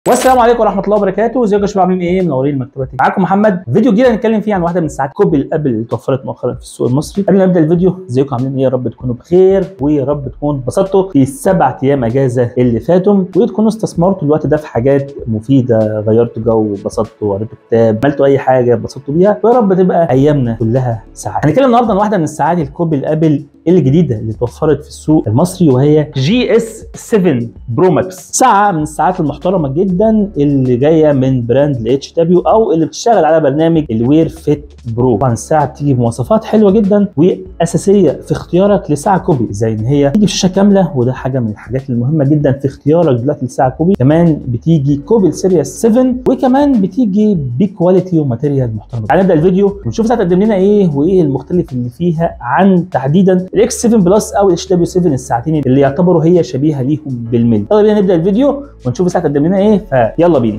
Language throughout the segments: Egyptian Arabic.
والسلام عليكم ورحمه الله وبركاته ازيكم يا شباب عاملين ايه منورين مكتبتي معاكم محمد فيديو جديد هنتكلم فيه عن واحده من ساعات كوبي الابل اللي اتوفرت مؤخرا في السوق المصري قبل ما نبدا الفيديو ازيكم عاملين ايه يا رب تكونوا بخير ويا رب تكونوا اتبسطتوا في السبع ايام اجازه اللي فاتوا وتكونوا استثمرتوا الوقت ده في حاجات مفيده غيرتوا جو اتبسطتوا قريتوا كتاب عملتوا اي حاجه اتبسطتوا بيها ويا رب تبقى ايامنا كلها سعاده هنتكلم النهارده عن واحده من الساعات الكوبي الابل الجديده اللي اتوفرت في السوق المصري وهي جي اس 7 برو ماكس ساعه من الساعات المحترمه جدا اللي جايه من براند الاتش دبليو او اللي بتشتغل على برنامج الوير فيت برو طبعا الساعه بتيجي بمواصفات حلوه جدا واساسيه في اختيارك لساعه كوبي زي ان هي بتيجي بشاشه كامله وده حاجه من الحاجات المهمه جدا في اختيارك دلوقتي لساعه كوبي كمان بتيجي كوبي السيريس 7 وكمان بتيجي بكواليتي وماتيريال محترمه تعالى نبدا الفيديو ونشوف الساعه تقدم لنا ايه وايه المختلف اللي فيها عن تحديدا الاكس 7 بلس او الاتش دبليو 7 الساعتين اللي يعتبروا هي شبيهه ليهم بالملي يلا بينا نبدا الفيديو ونشوف الساعه تقدم لنا ايه فيلا بينا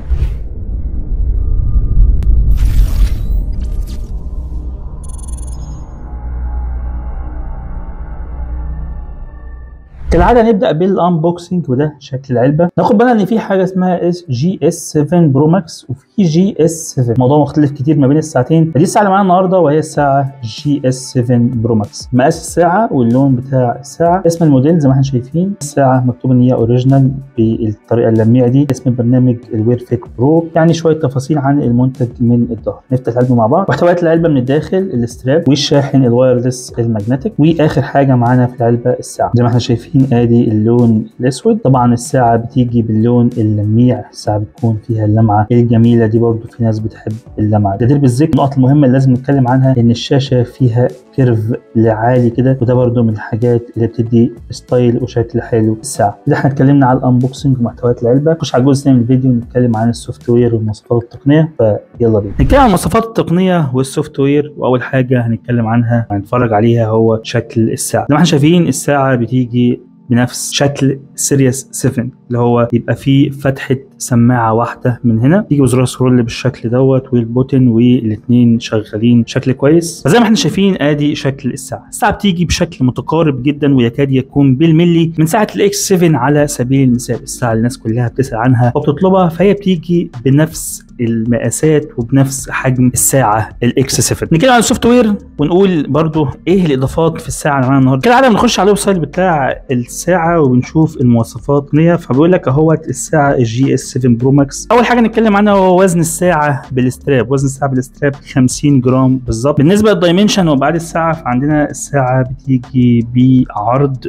كالعاده نبدا بالانبوكسنج وده شكل العلبه ناخد بالنا ان في حاجه اسمها اس جي اس 7 برو ماكس وفي جي اس 7 موضوع مختلف كتير ما بين الساعتين فدي الساعه اللي معانا النهارده وهي الساعه جي اس 7 برو ماكس مقاس الساعه واللون بتاع الساعه اسم الموديل زي ما احنا شايفين الساعه مكتوب ان هي اوريجينال بالطريقه اللميعه دي اسم البرنامج الوير فيت برو يعني شويه تفاصيل عن المنتج من الظهر نفتح العلبه مع بعض محتويات العلبه من الداخل الاستراب والشاحن الوايرلس الماجنتيك واخر حاجه معانا في العلبه الساعه زي ما احنا شايفين ادي اللون الاسود طبعا الساعه بتيجي باللون اللميع الساعه بتكون فيها اللمعه الجميله دي برضو في ناس بتحب اللمعه جدير بالذكر النقط المهمه اللي لازم نتكلم عنها ان الشاشه فيها كيرف لعالي كده وده برضو من الحاجات اللي بتدي ستايل وشكل حلو الساعه كده احنا اتكلمنا على الانبوكسنج ومحتويات العلبه نخش على الجزء الثاني من الفيديو ونتكلم عن السوفت وير والمواصفات التقنيه فيلا بينا نتكلم عن المواصفات التقنيه والسوفت وير واول حاجه هنتكلم عنها هنتفرج عليها هو شكل الساعه زي ما احنا شايفين الساعه بتيجي بنفس شكل سيريس 7 اللي هو يبقى فيه فتحه سماعه واحده من هنا تيجي بزرار سكرول بالشكل دوت والبوتن والاثنين شغالين بشكل كويس فزي ما احنا شايفين ادي شكل الساعه الساعه بتيجي بشكل متقارب جدا ويكاد يكون بالملي من ساعه الاكس 7 على سبيل المثال الساعه اللي الناس كلها بتسال عنها وبتطلبها فهي بتيجي بنفس المقاسات وبنفس حجم الساعه الاكس 7 نتكلم عن السوفت وير ونقول برضو ايه الاضافات في الساعه اللي معانا النهارده كالعاده بنخش على الويب سايت بتاع الساعه وبنشوف المواصفات التقنيه فبيقول لك اهوت الساعه الجي اس 7 برو ماكس اول حاجه نتكلم عنها هو وزن الساعه بالاستراب وزن الساعه بالاستراب 50 جرام بالظبط بالنسبه للدايمنشن وابعاد الساعه فعندنا الساعه بتيجي بعرض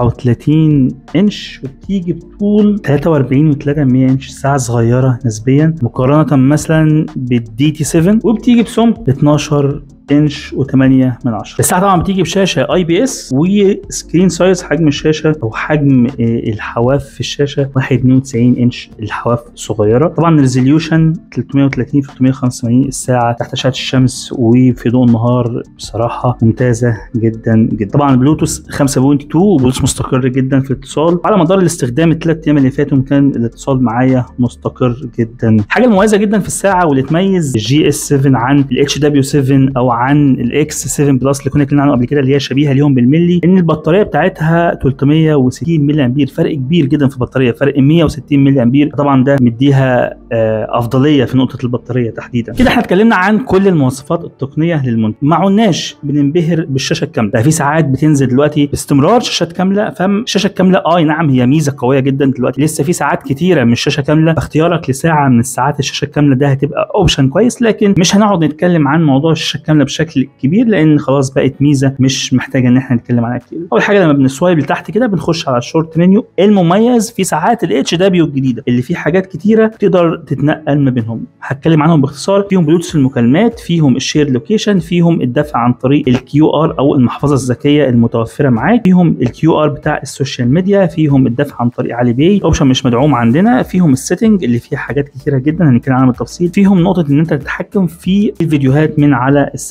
37 انش وبتيجي بطول 43 و3 انش ساعه صغيره نسبيا مقارنه مثلا بالدي تي 7 وبتيجي بسمك 12 انش و8 من 10 الساعه طبعا بتيجي بشاشه اي بي اس وسكرين سايز حجم الشاشه او حجم الحواف في الشاشه 91 انش الحواف صغيره طبعا ريزوليوشن 330 في 385 الساعه تحت اشعه الشمس وفي ضوء النهار بصراحه ممتازه جدا جدا طبعا بلوتوث 5.2 وبلوتوث مستقر جدا في الاتصال على مدار الاستخدام الثلاث ايام اللي فاتوا كان الاتصال معايا مستقر جدا الحاجه المميزه جدا في الساعه واللي تميز الجي اس 7 عن الاتش دبليو 7 او عن الاكس 7 بلس اللي كنا اتكلمنا عنه قبل كده اللي هي شبيهه ليهم بالملي ان البطاريه بتاعتها 360 ملي امبير فرق كبير جدا في البطاريه فرق 160 ملي امبير طبعا ده مديها افضليه في نقطه البطاريه تحديدا كده احنا اتكلمنا عن كل المواصفات التقنيه للمنتج ما عدناش بننبهر بالشاشه الكامله ده في ساعات بتنزل دلوقتي باستمرار شاشات كامله فالشاشه الكامله اه نعم هي ميزه قويه جدا دلوقتي لسه في ساعات كتيره مش شاشه كامله فاختيارك لساعه من الساعات الشاشه الكامله ده هتبقى اوبشن كويس لكن مش هنقعد نتكلم عن موضوع الشاشه الكامله بشكل كبير لان خلاص بقت ميزه مش محتاجه ان احنا نتكلم عنها كتير اول حاجه لما بنسوايب لتحت كده بنخش على الشورت منيو المميز في ساعات الاتش دبليو الجديده اللي فيه حاجات كتيره تقدر تتنقل ما بينهم هتكلم عنهم باختصار فيهم بلوتوث المكالمات فيهم الشير لوكيشن فيهم الدفع عن طريق الكيو ار او المحفظه الذكيه المتوفره معاك فيهم الكيو ار بتاع السوشيال ميديا فيهم الدفع عن طريق علي باي اوبشن مش مدعوم عندنا فيهم السيتنج اللي فيه حاجات كتيره جدا هنتكلم عنها بالتفصيل فيهم نقطه ان انت تتحكم في الفيديوهات من على الساعه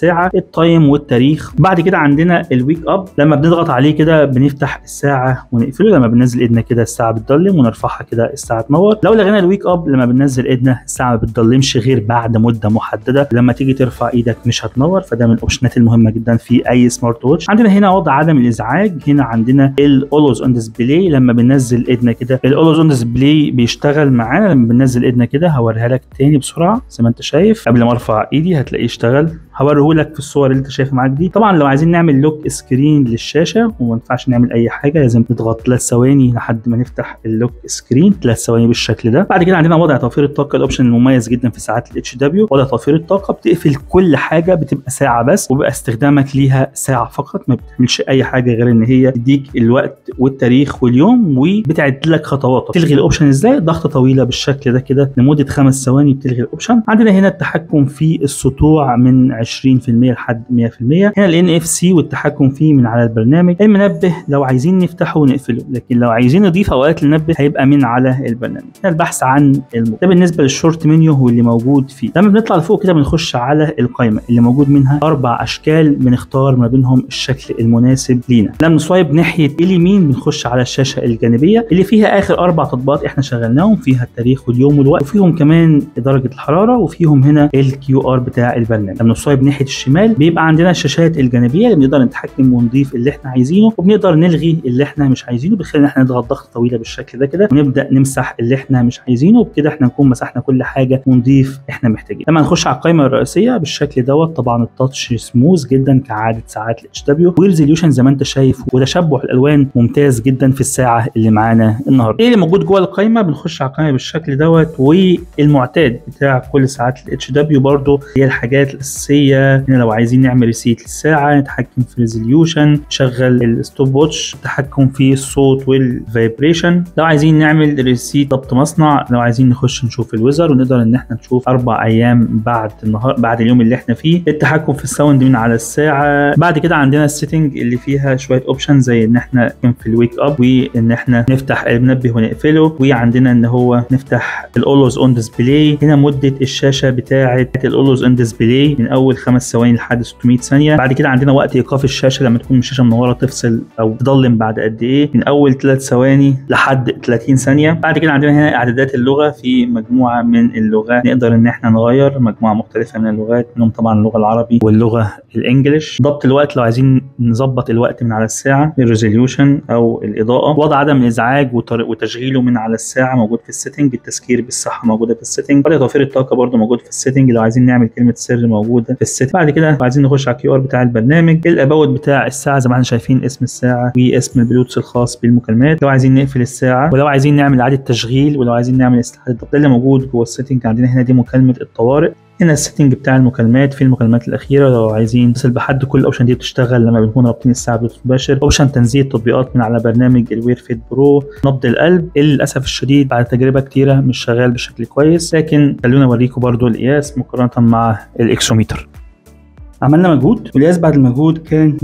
الساعه التايم والتاريخ بعد كده عندنا الويك اب لما بنضغط عليه كده بنفتح الساعه ونقفله لما بننزل ايدنا كده الساعه بتضلم ونرفعها كده الساعه تنور لو لغينا الويك اب لما بننزل ايدنا الساعه ما بتضلمش غير بعد مده محدده لما تيجي ترفع ايدك مش هتنور فده من الاوبشنات المهمه جدا في اي سمارت ووتش عندنا هنا وضع عدم الازعاج هنا عندنا الاولوز اون ديسبلاي لما بننزل ايدنا كده الاولوز اون ديسبلاي بيشتغل معانا لما بننزل ايدنا كده هوريها لك تاني بسرعه زي ما انت شايف قبل ما ارفع ايدي هتلاقيه اشتغل هوريه لك في الصور اللي انت شايفها معاك دي طبعا لو عايزين نعمل لوك سكرين للشاشه وما ينفعش نعمل اي حاجه لازم نضغط 3 ثواني لحد ما نفتح اللوك سكرين 3 ثواني بالشكل ده بعد كده عندنا وضع توفير الطاقه الاوبشن المميز جدا في ساعات الاتش دبليو وضع توفير الطاقه بتقفل كل حاجه بتبقى ساعه بس وبيبقى استخدامك ليها ساعه فقط ما بتعملش اي حاجه غير ان هي تديك الوقت والتاريخ واليوم وبتعد لك خطوات تلغي الاوبشن ازاي ضغطه طويله بالشكل ده كده لمده خمس ثواني بتلغي الاوبشن عندنا هنا التحكم في السطوع من 20% لحد 100% هنا الان اف سي والتحكم فيه من على البرنامج المنبه لو عايزين نفتحه ونقفله لكن لو عايزين نضيف اوقات المنبه هيبقى من على البرنامج هنا البحث عن الموضوع ده بالنسبه للشورت منيو واللي موجود فيه لما بنطلع لفوق كده بنخش على القائمه اللي موجود منها اربع اشكال بنختار ما بينهم الشكل المناسب لينا لما نسوايب ناحيه اليمين بنخش على الشاشه الجانبيه اللي فيها اخر اربع تطبيقات احنا شغلناهم فيها التاريخ واليوم والوقت وفيهم كمان درجه الحراره وفيهم هنا الكيو ار بتاع البرنامج لما نسوايب ناحيه الشمال بيبقى عندنا الشاشات الجانبيه اللي بنقدر نتحكم ونضيف اللي احنا عايزينه وبنقدر نلغي اللي احنا مش عايزينه بخلال ان احنا نضغط ضغطه طويله بالشكل ده كده ونبدا نمسح اللي احنا مش عايزينه وبكده احنا نكون مسحنا كل حاجه ونضيف احنا محتاجين لما نخش على القائمه الرئيسيه بالشكل دوت طبعا التاتش سموث جدا كعاده ساعات الاتش دبليو وريزوليوشن زي ما انت شايف وتشبع الالوان ممتاز جدا في الساعه اللي معانا النهارده ايه اللي موجود جوه القائمه بنخش على القائمه بالشكل دوت والمعتاد بتاع كل ساعات الاتش دبليو برده هي الحاجات الاساسيه هنا لو عايزين نعمل ريسيت للساعه نتحكم في ريزوليوشن نشغل الستوب واتش التحكم في الصوت والفايبريشن لو عايزين نعمل ريسيت ضبط مصنع لو عايزين نخش نشوف الويزر ونقدر ان احنا نشوف اربع ايام بعد النهار بعد اليوم اللي احنا فيه التحكم في الساوند من على الساعه بعد كده عندنا السيتنج اللي فيها شويه اوبشن زي ان احنا نكون في الويك اب وان احنا نفتح المنبه ونقفله وعندنا ان هو نفتح الاولوز اون ديسبلاي هنا مده الشاشه بتاعه الاولوز اون ديسبلاي من اول خمس ثواني لحد 600 ثانيه بعد كده عندنا وقت ايقاف الشاشه لما تكون الشاشه منوره تفصل او تضلم بعد قد ايه من اول 3 ثواني لحد 30 ثانيه بعد كده عندنا هنا اعدادات اللغه في مجموعه من اللغات نقدر ان احنا نغير مجموعه مختلفه من اللغات منهم طبعا اللغه العربي واللغه الانجليش ضبط الوقت لو عايزين نظبط الوقت من على الساعه الريزوليوشن او الاضاءه وضع عدم الازعاج وتشغيله من على الساعه موجود في السيتنج التذكير بالصحه موجوده في السيتنج وضع توفير الطاقه برده موجود في السيتنج لو عايزين نعمل كلمه سر موجوده في السيتنج بعد كده لو عايزين نخش على الكيو ار بتاع البرنامج الاباوت بتاع الساعه زي ما احنا شايفين اسم الساعه واسم البلوتوث الخاص بالمكالمات لو عايزين نقفل الساعه ولو عايزين نعمل اعاده تشغيل ولو عايزين نعمل استحاله الضبط ده اللي موجود جوه السيتنج عندنا هنا دي مكالمه الطوارئ هنا السيتنج بتاع المكالمات في المكالمات الاخيره لو عايزين نتصل بحد كل الاوبشن دي بتشتغل لما بنكون رابطين الساعه بلوتوث مباشر اوبشن تنزيل التطبيقات من على برنامج الوير فيت برو نبض القلب للاسف الشديد بعد تجربه كتيره مش شغال بشكل كويس لكن خلونا اوريكم برضو القياس مقارنه مع الاكسوميتر عملنا مجهود والقياس بعد المجهود كان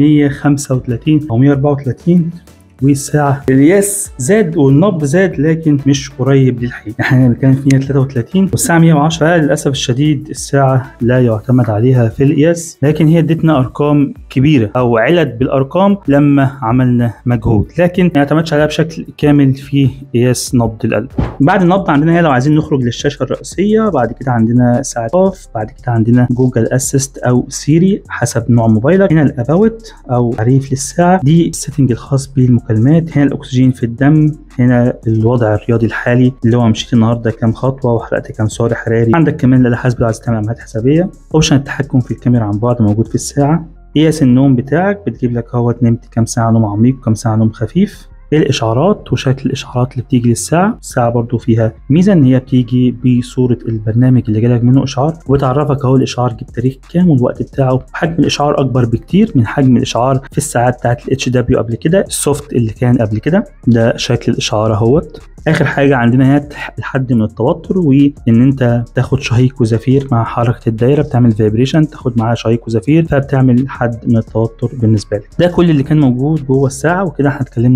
135 او 134 والساعة القياس زاد والنبض زاد لكن مش قريب للحقيقة احنا كان في 133 والساعة 110 للأسف الشديد الساعة لا يعتمد عليها في القياس لكن هي ادتنا أرقام كبيرة أو علت بالأرقام لما عملنا مجهود لكن ما يعتمدش عليها بشكل كامل في قياس نبض القلب بعد النبض عندنا هنا لو عايزين نخرج للشاشة الرئيسية بعد كده عندنا ساعة اوف بعد كده عندنا جوجل اسيست أو سيري حسب نوع موبايلك هنا الاباوت أو تعريف للساعة دي السيتنج الخاص بالمكالمات المكالمات هنا الاكسجين في الدم هنا الوضع الرياضي الحالي اللي هو مشيت النهارده كام خطوه وحرقت كام سعر حراري عندك كمان الاله الحاسبه لو عايز تعمل عمليات حسابيه اوبشن التحكم في الكاميرا عن بعد موجود في الساعه قياس النوم بتاعك بتجيب لك اهوت نمت كام ساعه نوم عميق كام ساعه نوم خفيف الاشعارات وشكل الاشعارات اللي بتيجي للساعه الساعه برضو فيها ميزه ان هي بتيجي بصوره البرنامج اللي جالك منه اشعار وتعرفك اهو الاشعار جه بتاريخ كام والوقت بتاعه حجم الاشعار اكبر بكتير من حجم الاشعار في الساعات بتاعت الاتش دبليو قبل كده السوفت اللي كان قبل كده ده شكل الاشعار اهوت اخر حاجه عندنا هي الحد من التوتر وان انت تاخد شهيق وزفير مع حركه الدايره بتعمل فايبريشن تاخد معاها شهيق وزفير فبتعمل حد من التوتر بالنسبه لك ده كل اللي كان موجود جوه الساعه وكده احنا اتكلمنا عن كل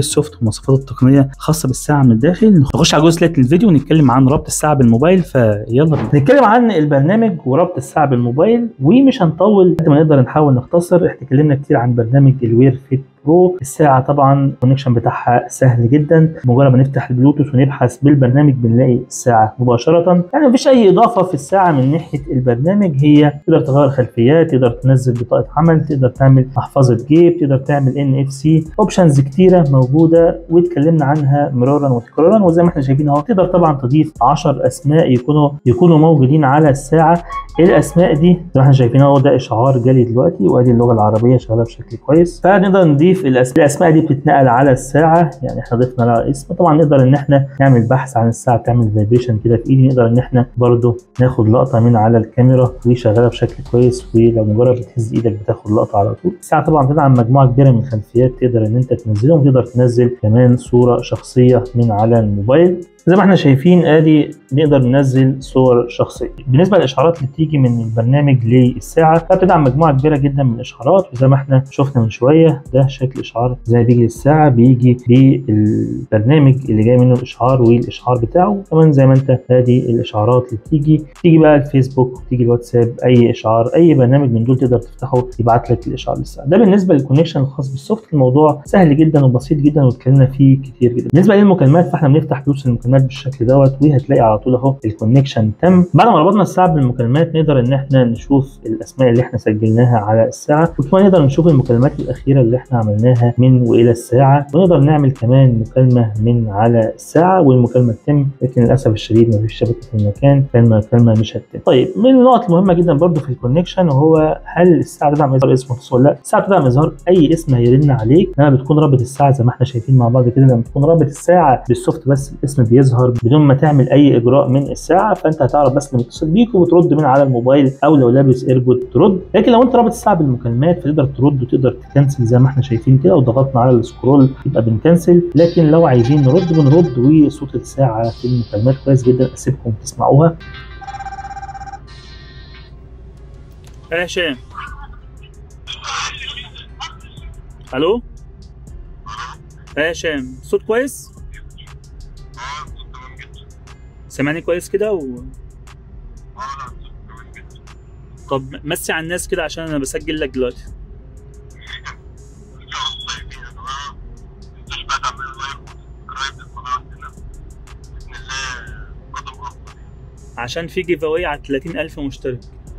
السوفت والمواصفات التقنيه الخاصه بالساعه من الداخل نخش على جزء ثالث الفيديو ونتكلم عن ربط الساعه بالموبايل فيلا بينا نتكلم عن البرنامج وربط الساعه بالموبايل ومش هنطول قد ما نقدر نحاول نختصر احنا اتكلمنا كتير عن برنامج الوير فيت برو الساعه طبعا الكونكشن بتاعها سهل جدا مجرد ما نفتح البلوتوث ونبحث بالبرنامج بنلاقي الساعه مباشره يعني مفيش اي اضافه في الساعه من ناحيه البرنامج هي تقدر تغير خلفيات تقدر تنزل بطاقه عمل تقدر تعمل محفظه جيب تقدر تعمل ان اف سي اوبشنز كتيره موجوده واتكلمنا عنها مرارا وتكرارا وزي ما احنا شايفين اهو تقدر طبعا تضيف 10 اسماء يكونوا يكونوا موجودين على الساعه الاسماء دي زي ما احنا شايفين اهو ده اشعار جالي دلوقتي وادي اللغه العربيه شغاله بشكل كويس فنقدر نضيف الاسماء الاسماء دي بتتنقل على الساعه يعني احنا ضفنا لها اسم طبعا نقدر ان احنا نعمل بحث عن الساعه تعمل فايبريشن كده في ايدي نقدر ان احنا برضو ناخد لقطه من على الكاميرا وشغاله بشكل كويس ولو مجرد بتهز ايدك بتاخد لقطه على طول الساعه طبعا بتدعم مجموعه كبيره من الخلفيات تقدر ان انت تنزلهم وتقدر تنزل كمان صوره شخصيه من على الموبايل زي ما احنا شايفين ادي نقدر ننزل صور شخصيه بالنسبه للاشعارات اللي بتيجي من البرنامج للساعه فبتدعم مجموعه كبيره جدا من الاشعارات وزي ما احنا شفنا من شويه ده شكل اشعار زي بيجي للساعه بيجي بالبرنامج اللي جاي منه الاشعار والاشعار بتاعه كمان زي ما انت ادي الاشعارات اللي بتيجي تيجي بقى الفيسبوك وتيجي الواتساب اي اشعار اي برنامج من دول تقدر تفتحه يبعت لك الاشعار للساعه ده بالنسبه للكونكشن الخاص بالسوفت الموضوع سهل جدا وبسيط جدا واتكلمنا فيه كتير جدا بالنسبه للمكالمات فاحنا بنفتح دوس المكالمات بالشكل دوت وهتلاقي على طول اهو الكونكشن تم بعد ما ربطنا الساعه بالمكالمات نقدر ان احنا نشوف الاسماء اللي احنا سجلناها على الساعه وكمان نقدر نشوف المكالمات الاخيره اللي احنا عملناها من والى الساعه ونقدر نعمل كمان مكالمه من على الساعه والمكالمه تتم لكن للاسف الشديد مفيش شبكه في المكان فالمكالمه مش هتتم طيب من النقط المهمه جدا برضو في الكونكشن هو هل الساعه تدعم اظهار اسم متصل ولا لا الساعه تدعم اظهار اي اسم هيرن عليك لما بتكون رابط الساعه زي ما احنا شايفين مع بعض كده لما بتكون رابط الساعه بالسوفت بس الاسم بيظهر بدون ما تعمل اي اجراء من الساعه فانت هتعرف بس اللي متصل بيك وبترد من على الموبايل او لو لابس ايربود ترد لكن لو انت رابط الساعه بالمكالمات فتقدر ترد وتقدر تكنسل زي ما احنا شايفين كده وضغطنا على السكرول يبقى بنكنسل لكن لو عايزين نرد بنرد وصوت الساعه في المكالمات كويس جدا اسيبكم تسمعوها يا هشام الو يا هشام صوت كويس سامعني كويس كده و... طب مسي على الناس كده عشان انا بسجل لك دلوقتي عشان في جيف اواي على 30000 مشترك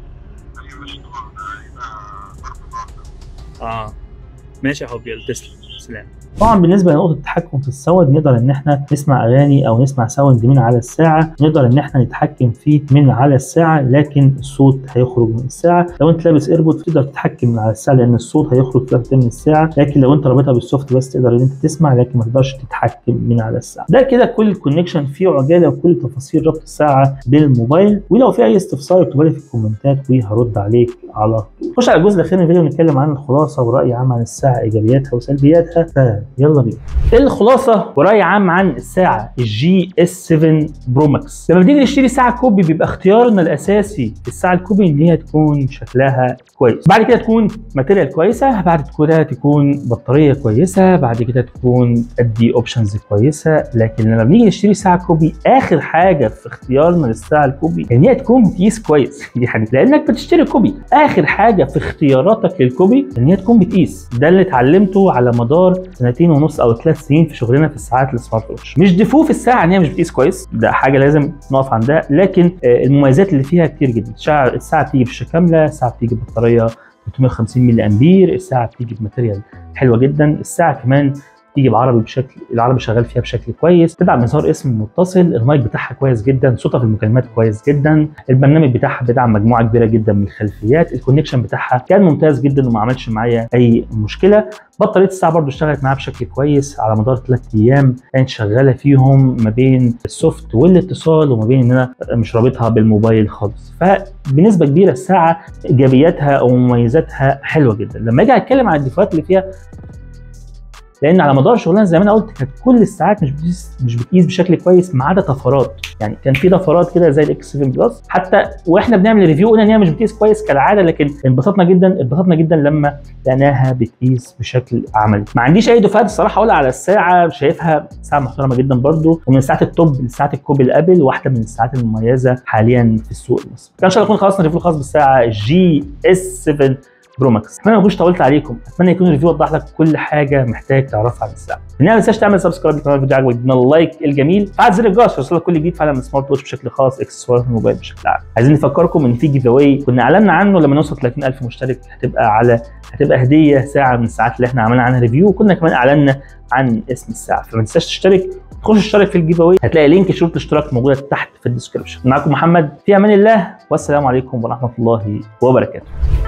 اه ماشي يا حبيبي يلا تسلم سلام طبعا بالنسبه لنقطه التحكم في الساوند نقدر ان احنا نسمع اغاني او نسمع ساوند من على الساعه نقدر ان احنا نتحكم فيه من على الساعه لكن الصوت هيخرج من الساعه لو انت لابس ايربود تقدر تتحكم من على الساعه لان الصوت هيخرج في من الساعه لكن لو انت رابطها بالسوفت بس تقدر ان انت تسمع لكن ما تقدرش تتحكم من على الساعه ده كده كل الكونكشن فيه عجاله وكل تفاصيل ربط الساعه بالموبايل ولو في اي استفسار اكتبوا لي في الكومنتات وهرد عليك على طول نخش على الجزء الاخير من الفيديو نتكلم عن الخلاصه وراي عام عن الساعه ايجابياتها وسلبياتها فيلا بينا الخلاصه وراي عام عن الساعه الجي اس 7 برو ماكس لما بنيجي نشتري ساعه كوبي بيبقى اختيارنا الاساسي في الساعه الكوبي ان هي تكون شكلها كويس بعد كده تكون ماتيريال كويسه بعد كده تكون بطاريه كويسه بعد كده تكون تدي اوبشنز كويسه لكن لما بنيجي نشتري ساعه كوبي اخر حاجه في اختيارنا للساعه الكوبي ان هي تكون بتقيس كويس يعني لانك بتشتري كوبي اخر حاجه في اختياراتك للكوبي ان هي تكون بتقيس ده اللي اتعلمته على مدار سنتين ونص او ثلاث سنين في شغلنا في الساعات السمارت ووتش مش ديفو في الساعه ان هي مش بتقيس كويس ده حاجه لازم نقف عندها لكن المميزات اللي فيها كتير جدا الساعه بتيجي بشاشه كامله الساعه بتيجي ببطاريه 350 ملي امبير الساعه بتيجي بماتيريال حلوه جدا الساعه كمان تيجي بعربي بشكل العربي شغال فيها بشكل كويس تدعم اظهار اسم متصل المايك بتاعها كويس جدا صوتها في المكالمات كويس جدا البرنامج بتاعها بيدعم مجموعه كبيره جدا من الخلفيات الكونكشن بتاعها كان ممتاز جدا وما عملش معايا اي مشكله بطاريه الساعه برضو اشتغلت معاها بشكل كويس على مدار ثلاث ايام كانت شغاله فيهم ما بين السوفت والاتصال وما بين ان انا مش رابطها بالموبايل خالص فبنسبه كبيره الساعه ايجابياتها او مميزاتها حلوه جدا لما اجي اتكلم عن الديفوهات اللي فيها لان على مدار شغلنا زي ما انا قلت كانت كل الساعات مش بتقيس مش بتقيس بشكل كويس ما عدا طفرات يعني كان في طفرات كده زي الاكس 7 بلس حتى واحنا بنعمل ريفيو قلنا ان هي مش بتقيس كويس كالعاده لكن انبسطنا جدا انبسطنا جدا لما لقيناها بتقيس بشكل عملي ما عنديش اي دفعات الصراحه اقول على الساعه شايفها ساعه محترمه جدا برضو ومن الساعات التوب لساعات الكوب الابل واحده من الساعات المميزه حاليا في السوق المصري كان ان شاء الله نكون خلصنا الريفيو الخاص بالساعه جي اس 7 برو ماكس اتمنى ما اكونش طولت عليكم اتمنى يكون الريفيو وضح لك كل حاجه محتاج تعرفها عن الساعه النهايه ما تنساش تعمل سبسكرايب للقناه الفيديو عجبك ادينا اللايك الجميل فعل زر الجرس يوصلك كل جديد فعلا من سمارت واتش بشكل خاص اكسسوارات الموبايل بشكل عام عايزين نفكركم ان في جيف اواي كنا اعلنا عنه لما نوصل 30000 مشترك هتبقى على هتبقى هديه ساعه من الساعات اللي احنا عملنا عنها ريفيو وكنا كمان اعلنا عن اسم الساعه فما تنساش تشترك تخش اشترك في الجيف اواي هتلاقي لينك شروط الاشتراك موجوده تحت في الديسكربشن معاكم محمد في امان الله والسلام عليكم ورحمه الله وبركاته